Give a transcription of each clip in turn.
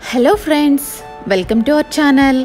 hello friends welcome to our channel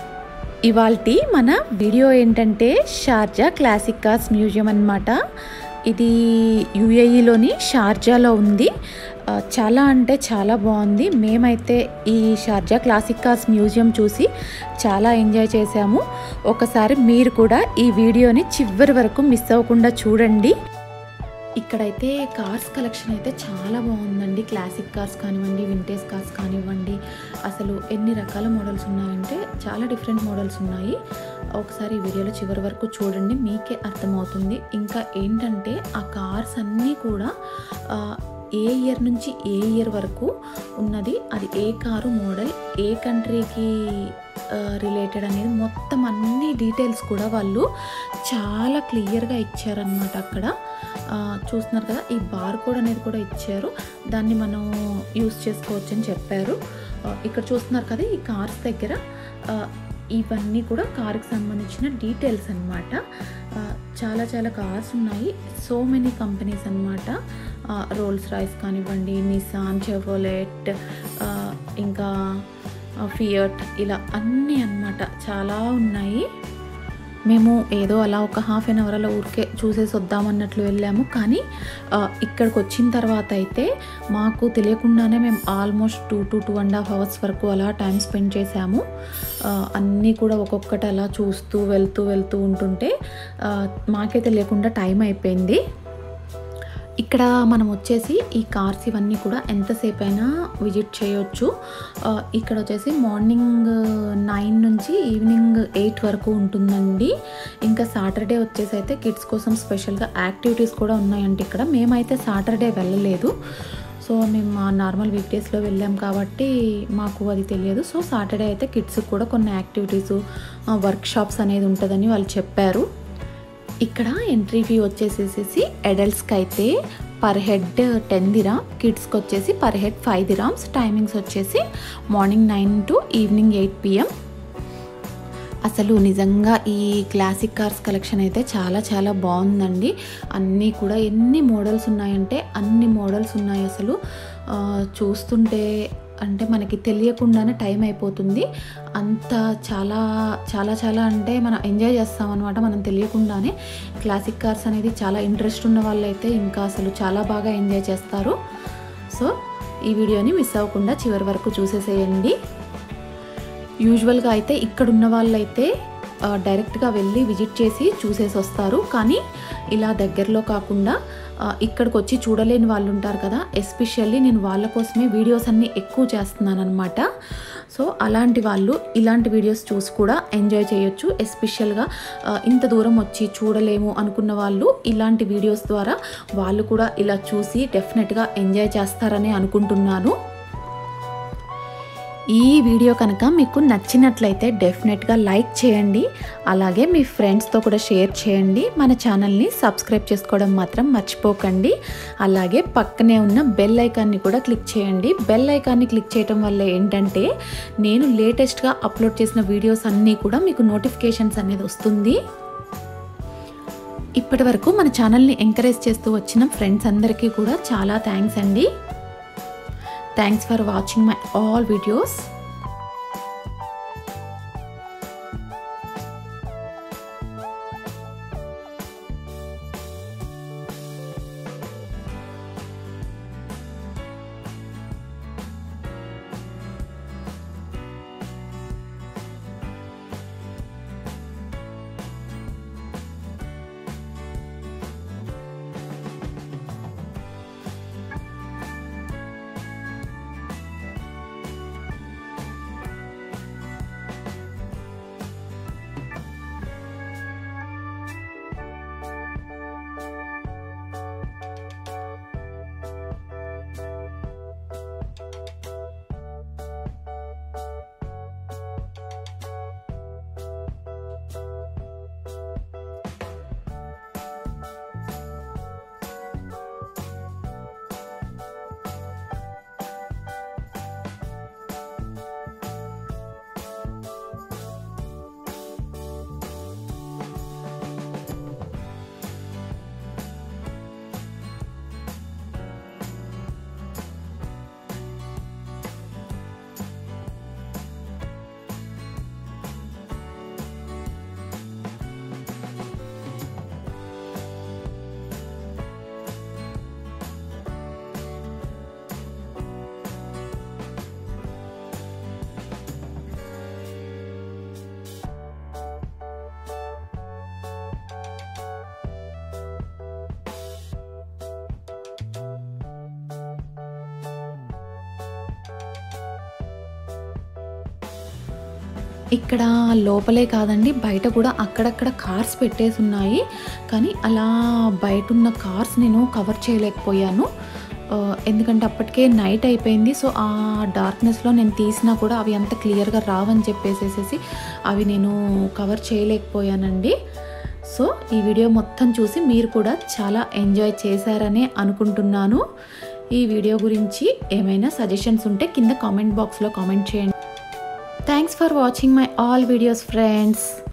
ఇవాల్టి మన video ఏంటంటే షార్జా క్లాసిక్ కార్స్ మ్యూజియం అన్నమాట ఇది యుఏఈలోని షార్జాలో ఉంది ఆ, చాలా అంటే చాలా బాగుంది మేమైతే ఈ షార్జా క్లాసిక్ కార్స్ మ్యూజియం చూసి చాలా ఎంజాయ్ చేశాము ఒకసారి మీరు కూడా ఈ వీడియోని చివరి వరకు మిస్ అవ్వకుండా చూడండి ఇక్కడైతే కార్స్ కలెక్షన్ అయితే చాలా బాగుందండి క్లాసిక్ కార్స్ కానివ్వండి వింటేజ్ కార్స్ కానివ్వండి అసలు ఎన్ని రకాల మోడల్స్ ఉన్నాయంటే చాలా డిఫరెంట్ మోడల్స్ ఉన్నాయి ఒకసారి ఈ వీడియోలో చివరి వరకు చూడండి మీకే అర్థమవుతుంది ఇంకా ఏంటంటే ఆ కార్స్ అన్నీ కూడా ఆ, ఏ ఇయర్ నుంచి ఏ ఇయర్ వరకు ఉన్నది అది ఏ కారు మోడల్ ఏ కంట్రీకి రిలేటెడ్ అనేది మొత్తం అన్ని డీటెయిల్స్ కూడా వాళ్ళు చాలా క్లియర్గా ఇచ్చారనమాట అక్కడ ఆ, చూస్తున్నారు కదా ఈ బార్ కోడ్ అనేది కూడా ఇచ్చారు దాన్ని మనం యూస్ చేసుకోవచ్చు అని చెప్పారు ఆ, ఇక్కడ చూస్తున్నారు కదా ఈ కార్స్ దగ్గర ఆ, ఇవన్నీ కూడా కార్కి సంబంధించిన డీటెయిల్స్ అనమాట చాలా చాలా కార్స్ ఉన్నాయి సో మెనీ కంపెనీస్ అనమాట రోల్స్ రాయిస్ కానివ్వండి నిసాన్ చెవోలెట్ ఇంకా ఫియట్ ఇలా అన్నీ అన్నమాట చాలా ఉన్నాయి మేము ఏదో అలా ఒక హాఫ్ అన్ అవర్ అలా ఊరికే చూసేసి వద్దామన్నట్లు వెళ్ళాము కానీ ఆ, ఇక్కడికి వచ్చిన తర్వాత అయితే మాకు తెలియకుండానే మేము almost two to two and half hours వరకు అలా టైం స్పెండ్ చేశాము ఆ, అన్నీ కూడా ఒక్కొక్కటి అలా చూస్తూ వెళ్తూ వెళ్తూ ఉంటుంటే ఆ, మాకే తెలియకుండా టైం అయిపోయింది ఇక్కడ మనం వచ్చేసి ఈ కార్స్ ఇవన్నీ కూడా ఎంతసేపు అయినా విజిట్ చేయొచ్చు ఆ, ఇక్కడ వచ్చేసి మార్నింగ్ నైన్ నుంచి ఈవినింగ్ ఎయిట్ వరకు ఉంటుందండి ఇంకా సాటర్డే వచ్చేసి అయితే కిడ్స్ కోసం స్పెషల్గా యాక్టివిటీస్ కూడా ఉన్నాయండి ఇక్కడ మేమైతే సాటర్డే వెళ్ళలేదు సో మేము మా నార్మల్ వీక్ డేస్లో వెళ్ళాం కాబట్టి మాకు అది తెలియదు సో సాటర్డే అయితే కిడ్స్కి కూడా కొన్ని యాక్టివిటీస్ వర్క్ షాప్స్ అనేది ఉంటుందని వాళ్ళు చెప్పారు ఇక్కడ ఎంట్రీ ఫీ వచ్చేసేసి అడల్ట్స్కి అయితే పర్ హెడ్ టెన్ దిరామ్ కిడ్స్కి వచ్చేసి per head five dirhams timings వచ్చేసి morning nine to evening eight PM అసలు నిజంగా ఈ క్లాసిక్ కార్స్ కలెక్షన్ అయితే చాలా చాలా బాగుందండి అన్నీ కూడా ఎన్ని మోడల్స్ ఉన్నాయంటే అన్ని మోడల్స్ ఉన్నాయి అసలు ఆ, చూస్తుంటే అంటే మనకి తెలియకుండానే టైం అయిపోతుంది అంత చాలా చాలా చాలా అంటే మనం ఎంజాయ్ చేస్తాం అనమాట మనం తెలియకుండానే క్లాసిక్ కార్స్ అనేది చాలా ఇంట్రెస్ట్ ఉన్న వాళ్ళైతే ఇంకా అసలు చాలా బాగా ఎంజాయ్ చేస్తారు సో ఈ వీడియోని మిస్ అవ్వకుండా చివరి వరకు చూసేసేయండి యూజువల్గా అయితే ఇక్కడ ఉన్న వాళ్ళైతే ఆ, డైరెక్ట్గా వెళ్ళి విజిట్ చేసి చూసేసి వస్తారు కానీ ఇలా దగ్గరలో కాకుండా ఆ, ఇక్కడికి వచ్చి చూడలేని వాళ్ళు ఉంటారు కదా ఎస్పెషల్లీ నేను వాళ్ళ కోసమే వీడియోస్ అన్నీ ఎక్కువ చేస్తున్నాను అనమాట సో అలాంటి వాళ్ళు ఇలాంటి వీడియోస్ చూసి కూడా ఎంజాయ్ చేయొచ్చు ఎస్పెషల్గా ఆ, ఇంత దూరం వచ్చి చూడలేము అనుకున్న వాళ్ళు ఇలాంటి వీడియోస్ ద్వారా వాళ్ళు కూడా ఇలా చూసి డెఫినెట్గా ఎంజాయ్ చేస్తారని అనుకుంటున్నాను ఈ వీడియో కనుక మీకు నచ్చినట్లయితే డెఫినెట్గా లైక్ చేయండి అలాగే మీ ఫ్రెండ్స్తో కూడా షేర్ చేయండి మన ఛానల్ని సబ్స్క్రైబ్ చేసుకోవడం మాత్రం మర్చిపోకండి అలాగే పక్కనే ఉన్న బెల్ ఐకాన్ని కూడా క్లిక్ చేయండి బెల్ ఐకాన్ని క్లిక్ చేయడం వల్ల ఏంటంటే నేను లేటెస్ట్గా అప్లోడ్ చేసిన వీడియోస్ అన్నీ కూడా మీకు నోటిఫికేషన్స్ అనేది వస్తుంది ఇప్పటి వరకు మన ఛానల్ని ఎంకరేజ్ చేస్తూ వచ్చిన ఫ్రెండ్స్ అందరికీ కూడా చాలా థ్యాంక్స్ అండి thanks for watching my all videos ఇక్కడ లోపలే కాదండి బయట కూడా అక్కడక్కడ కార్స్ పెట్టేసి ఉన్నాయి కానీ అలా బయట ఉన్న కార్స్ నేను కవర్ చేయలేకపోయాను ఆ, ఎందుకంటే అప్పటికే నైట్ అయిపోయింది సో ఆ డార్క్నెస్లో నేను తీసినా కూడా అవి అంత క్లియర్గా రావని చెప్పేసేసి అవి నేను కవర్ చేయలేకపోయానండి సో ఈ వీడియో మొత్తం చూసి మీరు కూడా చాలా ఎంజాయ్ చేశారనే అనుకుంటున్నాను ఈ వీడియో గురించి ఏమైనా సజెషన్స్ ఉంటే కింద కామెంట్ బాక్స్లో కామెంట్ చేయండి thanks for watching my all videos friends